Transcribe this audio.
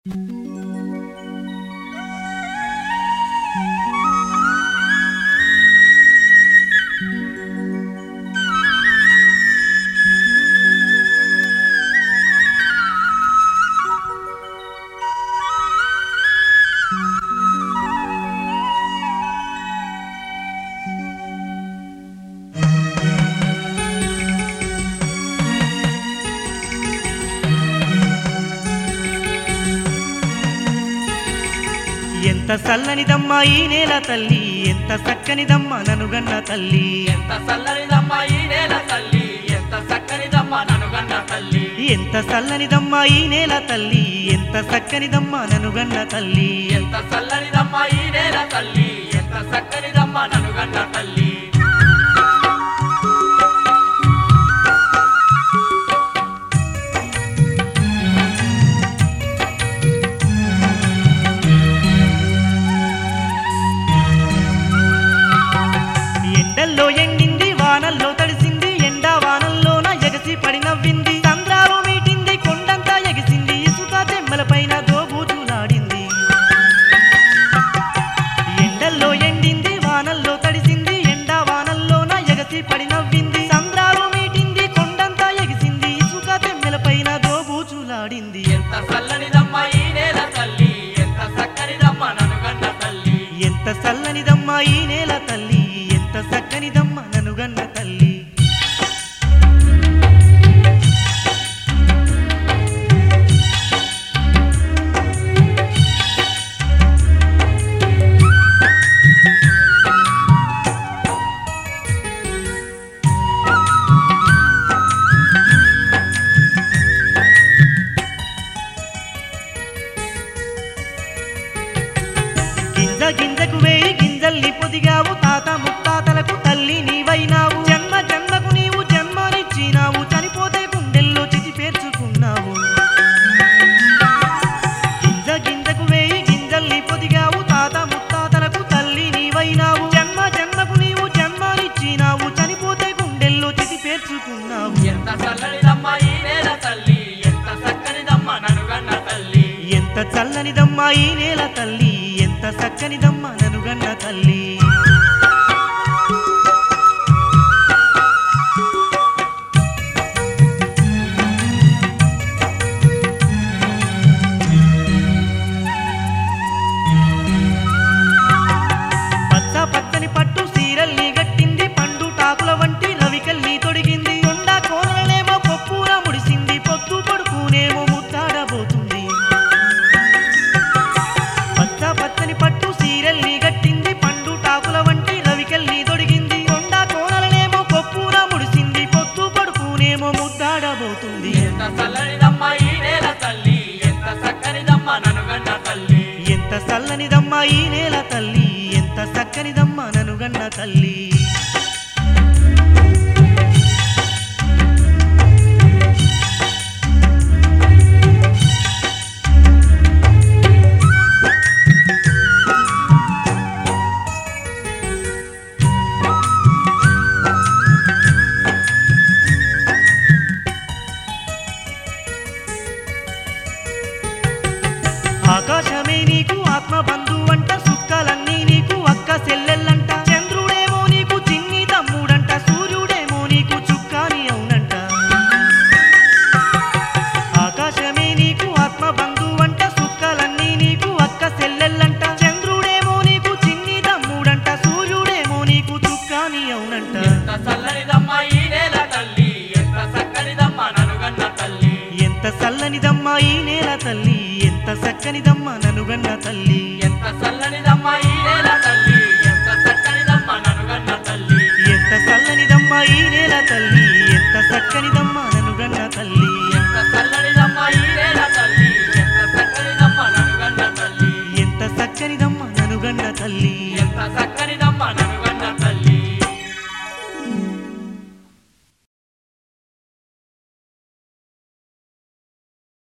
ఎంత చల్లనిదమ్మా ఈ నేల తల్లి ఎంత చక్కనిదమ్మా ననుగన్న తల్లి ఎంత చల్లనిదమ్మ ఈ నేల తల్లి ఎంత చక్కనిదమ్మ ననుగన్న తల్లి ఎంత చల్లనిదమ్మా ఈ నేల తల్లి ఎంత చక్కనిదమ్మా ననుగన్న తల్లి ఎంత చల్లనిదమ్మ ఈ నేల తల్లి ఎంత చక్కనిదమ్మ ననుగన్న తల్లి ఎండల్లో ఎండింది వానల్లో తడిసింది ఎండా వానల్లోన ఎగసి పడి నవ్వింది చంద్రాలు మీటింది కొండంతా ఎగిసింది ఇసుక తెమ్మల పైన దోబూచులాడింది ఎండల్లో ఎండింది వానల్లో తడిసింది ఎండా వానల్లోన ఎగసి పడి నవ్వింది చంద్రాలు మీటింది కొండంతా ఎగిసింది ఇసుక తెమ్మెల పైన దోబూచులాడింది ఎంత చల్లనిదమ్మ ఈ నేల తల్లి ఎంత చక్కనిదమ్మ ననుగన్న తల్లి ఎంత చల్లనిదమ్మా ఈ నేల తల్లి ఎంత చక్కనిదమ్మ ననుగన్న తల్లి గింజ గింజకు వేయి గింజల్ని పొదిగావు తాత ముత్తాతలకు తల్లి నీవైనావు జన్మ జన్మకు నీవు జన్మనిచ్చినావు చనిపోతే గుండెల్లో చితి పేర్చుకున్నావు గింజ గింజకు వేయి గింజల్ని పొదిగావు తాత ముత్తాతలకు తల్లి నీవైనావు జన్మ జన్మకు నీవు జన్మనిచ్చినావు చనిపోతే గుండెల్లో చితి పేర్చుకున్నావు ఎంత చల్లనిదమ్మ ఈ నేల తల్లి ఎంత చక్కనిదమ్మ ననుగన్న తల్లి ఎంత చల్లనిదమ్మా ఈ నేల తల్లి ఎంత చక్కనిదమ్మా ననుగన్న తల్లి పచ్చ పచ్చని పట్టు సీరల్ని గట్టింది పండు టాకుల వంటి రవికల్ని తొడిగింది కొండ కోనలనేమో కొప్పున ముడిసింది పొత్తు కొడుకునేమో ముత్తాడబోతుంది పచ్చ పచ్చని పట్టు సీరల్ని గట్టింది పండు టాకుల వంటి రవికల్ని తొడిగింది కొండ కోనలనేమో కొప్పున ముడిసింది పొత్తు కొడుకునేమో ముద్దాడబోతుంది ఎంత చల్లనిదమ్మ ఈ నేల తల్లి ఎంత చక్కనిదమ్మ ననుగన్న తల్లి ఎంత చల్లనిదమ్మా ఈ నేల తల్లి ఎంత చక్కనిదమ్మా ననుగన్న తల్లి ఆకాశమే నీకు ఆత్మ బంధువంట సుక్కలన్నీ నీకు అక్క చెల్లెల్లంట చంద్రుడేమో నీకు చిన్ని తమ్ముడంట సూర్యుడేమో నీకు చుక్కాని అవునంట ఆకాశమే నీకు ఆత్మ బంధువంట సుక్కలన్నీ నీకు అక్క చెల్లెల్లంట చంద్రుడేమో నీకు చిన్ని తమ్ముడంట సూర్యుడేమో నీకు చుక్కాని అవునంట ఎంత చల్లనిదమ్మ ఈ నేల తల్లి ఎంత చక్కనిదమ్మ ననుగన్న తల్లి ఎంత చల్లనిదమ్మా ఈ నేల తల్లి ఎంత చక్కనిదమ్మా ననుగన్న తల్లి ఎంత చల్లనిదమ్మ ఈ నేల తల్లి ఎంత చక్కనిదమ్మ ననుగన్న తల్లి ఎంత చల్లనిదమ్మా ఈ నేల తల్లి ఎంత చక్కనిదమ్మా ననుగన్న తల్లి